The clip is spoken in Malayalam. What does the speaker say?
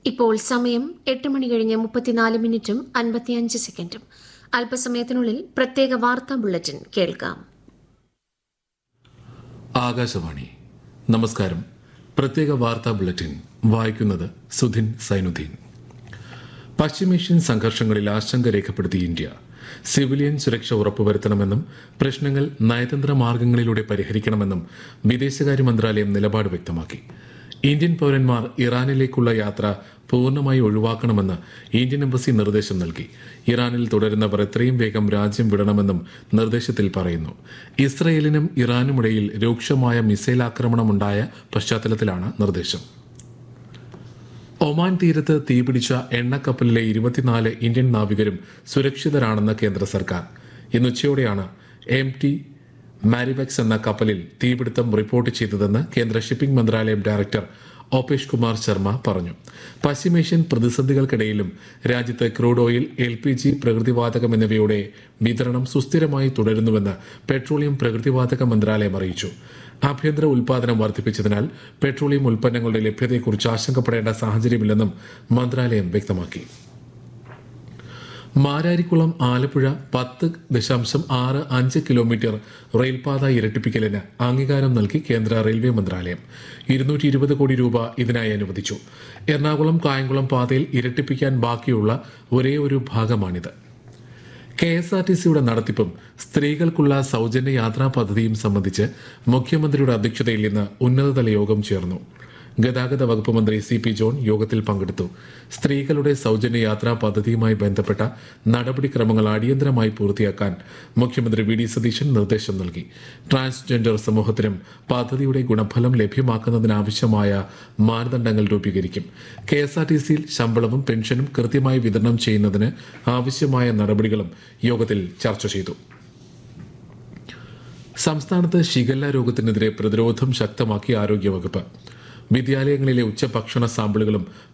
ഇപ്പോൾ സമയം എട്ട് മണി കഴിഞ്ഞ് മുപ്പത്തിനാല് മിനിറ്റും അൻപത്തിയഞ്ച് സെക്കൻഡും അല്പസമയത്തിനുള്ളിൽ പ്രത്യേക വാർത്താ ബുള്ളറ്റിൻ കേൾക്കാം ആകാശവാണി നമസ്കാരം പ്രത്യേക വാർത്താ ബുള്ളറ്റിൻ വായിക്കുന്നത് സുധിൻ സൈനുദ്ദീൻ പശ്ചിമേഷ്യൻ സംഘർഷങ്ങളിൽ ആശങ്ക രേഖപ്പെടുത്തി ഇന്ത്യ സിവിലിയൻ സുരക്ഷ ഉറപ്പുവരുത്തണമെന്നും പ്രശ്നങ്ങൾ നയതന്ത്ര മാർഗങ്ങളിലൂടെ പരിഹരിക്കണമെന്നും വിദേശകാര്യ മന്ത്രാലയം നിലപാട് വ്യക്തമാക്കി ഇന്ത്യൻ പൗരന്മാർ ഇറാനിലേക്കുള്ള യാത്ര പൂർണ്ണമായി ഒഴിവാക്കണമെന്ന് ഇന്ത്യൻ എംബസി നിർദ്ദേശം നൽകി ഇറാനിൽ തുടരുന്നവർ എത്രയും വേഗം രാജ്യം വിടണമെന്നും നിർദ്ദേശത്തിൽ പറയുന്നു ഇസ്രയേലിനും ഇറാനുമിടയിൽ രൂക്ഷമായ മിസൈൽ ആക്രമണമുണ്ടായ പശ്ചാത്തലത്തിലാണ് നിർദ്ദേശം ഒമാൻ തീരത്ത് തീപിടിച്ച എണ്ണക്കപ്പലിലെ ഇരുപത്തിനാല് ഇന്ത്യൻ നാവികരും സുരക്ഷിതരാണെന്ന് കേന്ദ്ര സർക്കാർ ഇന്ന് ഉച്ചയോടെയാണ് എം ടി മാരിവെക്സ് എന്ന കപ്പലിൽ തീപിടുത്തം റിപ്പോർട്ട് ചെയ്തതെന്ന് കേന്ദ്ര ഷിപ്പിംഗ് മന്ത്രാലയം ഡയറക്ടർ ഓപേഷ് കുമാർ ശർമ്മ പറഞ്ഞു പശ്ചിമേഷ്യൻ പ്രതിസന്ധികൾക്കിടയിലും രാജ്യത്ത് crude oil L P G പ്രകൃതിവാതകം എന്നിവയുടെ വിതരണം സുസ്ഥിരമായി തുടരുന്നുവെന്ന് പെട്രോളിയം പ്രകൃതിവാതക മന്ത്രാലയം അറിയിച്ചു ആഭ്യന്തര ഉൽപാദനം വർദ്ധിപ്പിച്ചതിനാൽ പെട്രോളിയം ഉൽപ്പന്നങ്ങളുടെ ലഭ്യതയെക്കുറിച്ച് ആശങ്കപ്പെടേണ്ട സാഹചര്യമില്ലെന്നും മന്ത്രാലയം വ്യക്തമാക്കി മാരാരിക്കുളം ആലപ്പുഴ പത്ത് ദശാംശം ആറ് അഞ്ച് കിലോമീറ്റർ റെയിൽപാത ഇരട്ടിപ്പിക്കലിന് അംഗീകാരം നൽകി കേന്ദ്ര റെയിൽവേ മന്ത്രാലയം ഇരുന്നൂറ്റി ഇരുപത് കോടി രൂപ ഇതിനായി അനുവദിച്ചു എറണാകുളം കായംകുളം പാതയിൽ ഇരട്ടിപ്പിക്കാൻ ബാക്കിയുള്ള ഒരേ ഒരു ഭാഗമാണിത് കെ എസ് ആർ ടി സിയുടെ നടത്തിപ്പും സ്ത്രീകൾക്കുള്ള സൗജന്യ യാത്രാ പദ്ധതിയും സംബന്ധിച്ച് മുഖ്യമന്ത്രിയുടെ അധ്യക്ഷതയിൽ ഇന്ന് ഉന്നതതല യോഗം ചേർന്നു ഗതാഗത വകുപ്പ് മന്ത്രി സി പി ജോൺ യോഗത്തിൽ പങ്കെടുത്തു സ്ത്രീകളുടെ സൗജന്യ യാത്രാ പദ്ധതിയുമായി ബന്ധപ്പെട്ട നടപടിക്രമങ്ങൾ അടിയന്തരമായി പൂർത്തിയാക്കാൻ മുഖ്യമന്ത്രി വി ഡി സതീശൻ നിർദ്ദേശം നൽകി ട്രാൻസ്ജെൻഡർ സമൂഹത്തിനും പദ്ധതിയുടെ ഗുണഫലം ലഭ്യമാക്കുന്നതിനാവശ്യമായ മാനദണ്ഡങ്ങൾ രൂപീകരിക്കും കെ എസ് ആർ ടി സിയിൽ ശമ്പളവും പെൻഷനും കൃത്യമായി വിതരണം ചെയ്യുന്നതിന് ആവശ്യമായ നടപടികളും യോഗത്തിൽ ചർച്ച ചെയ്തു സംസ്ഥാനത്ത് ഷിഗല്ല രോഗത്തിനെതിരെ പ്രതിരോധം ശക്തമാക്കി ആരോഗ്യവകുപ്പ് വിദ്യാലയങ്ങളിലെ ഉച്ചഭക്ഷണ സാമ്പിളുകളും